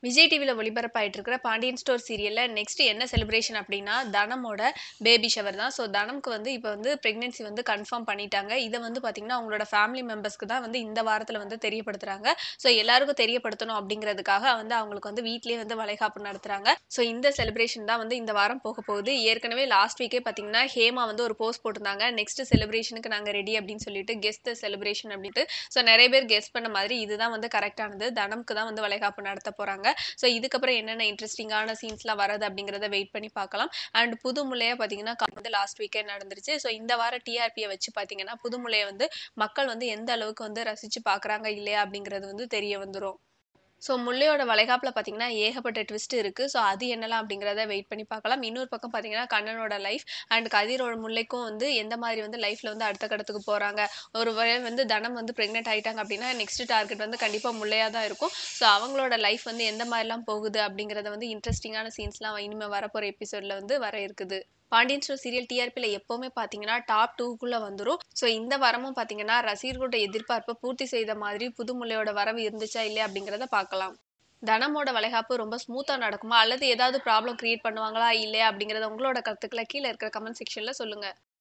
விஜய் டிவியில் ஒளிபரப்பாயிட்டு இருக்கிற பாண்டியன் ஸ்டோர் சீரியலில் நெக்ஸ்ட் என்ன செலிப்ரேஷன் அப்படின்னா தனமோட பேபி ஷவர் தான் ஸோ தனம்க்கு வந்து இப்போ வந்து ப்ரெக்னென்சி வந்து கன்ஃபார்ம் பண்ணிட்டாங்க இதை வந்து பார்த்திங்கன்னா அவங்களோட ஃபேமிலி மெம்பர்ஸ்க்கு தான் வந்து இந்த வாரத்தில் வந்து தெரியப்படுத்துகிறாங்க ஸோ எல்லாருக்கும் தெரியப்படுத்தணும் அப்படிங்கிறதுக்காக வந்து அவங்களுக்கு வந்து வீட்லேயே வந்து வளைகாப்பு நடத்துகிறாங்க ஸோ இந்த செலிப்ரேஷன் தான் வந்து இந்த வாரம் போக போகுது ஏற்கனவே லாஸ்ட் வீக்கே பார்த்தீங்கன்னா ஹேமா வந்து ஒரு போஸ்ட் போட்டிருந்தாங்க நெக்ஸ்ட் செலிப்ரேஷனுக்கு நாங்கள் ரெடி அப்படின்னு சொல்லிட்டு கெஸ்ட் செலிப்ரேஷன் அப்படின்ட்டு ஸோ நிறைய பேர் கெஸ்ட் பண்ண மாதிரி இதுதான் வந்து கரெக்டானது தனம்க்கு தான் வந்து வளைகாப்பு நடத்த போகிறாங்க ஸோ இதுக்கப்புறம் என்னென்ன இன்ட்ரெஸ்டிங்கான சீன்ஸ்லாம் வரது அப்படிங்கிறத வெயிட் பண்ணி பார்க்கலாம் அண்ட் புது முல்லையா பார்த்தீங்கன்னா க- வந்து லாஸ்ட் வீக்கே நடந்துருச்சு ஸோ இந்த வார டிஆர்பியை வச்சு பார்த்தீங்கன்னா புது முல்லையை வந்து மக்கள் வந்து எந்த அளவுக்கு வந்து ரசித்து பார்க்குறாங்க இல்லையா அப்படிங்கிறது வந்து தெரிய வந்துடும் ஸோ முல்லையோட வளைகாப்பில் பார்த்தீங்கன்னா ஏகப்பட்ட ட்விஸ்ட் இருக்குது ஸோ அது என்னலாம் அப்படிங்கிறத வெயிட் பண்ணி பார்க்கலாம் இன்னொரு பக்கம் பார்த்தீங்கன்னா கண்ணனோட லைஃப் அண்ட் கதிரோட முல்லைக்கும் வந்து எந்த மாதிரி வந்து லைஃப்பில் வந்து அடுத்த கடத்துக்கு போகிறாங்க ஒரு வேளை வந்து தனம் வந்து ப்ரெக்னென்ட் ஆயிட்டாங்க அப்படின்னா நெக்ஸ்ட் டார்கெட் வந்து கண்டிப்பாக முல்லையாக தான் இருக்கும் ஸோ அவங்களோட லைஃப் வந்து எந்த மாதிரிலாம் போகுது அப்படிங்கிறத வந்து இன்ட்ரெஸ்டிங்கான சீன்ஸ்லாம் இனிமேல் வரப்போகிற எபிசோடில் வந்து வர இருக்குது பாண்டியன் ஸ்டோர் சீரியல் டிஆர்பியில் எப்போவுமே பார்த்தீங்கன்னா டாப் டூக்குள்ளே வந்துடும் ஸோ இந்த வாரமும் பார்த்தீங்கன்னா ரசிகர்களோட எதிர்பார்ப்பை பூர்த்தி செய்த மாதிரி புதுமுல்லையோட வரவு இருந்துச்சா இல்லையா அப்படிங்கிறத பார்க்கலாம் தனமோட வளைகாப்பு ரொம்ப ஸ்மூத்தாக நடக்குமா அல்லது ஏதாவது ப்ராப்ளம் கிரியேட் பண்ணுவாங்களா இல்லையா அப்படிங்கிறத உங்களோட கருத்துக்களை கீழே இருக்கிற கமெண்ட் செக்ஷனில் சொல்லுங்கள்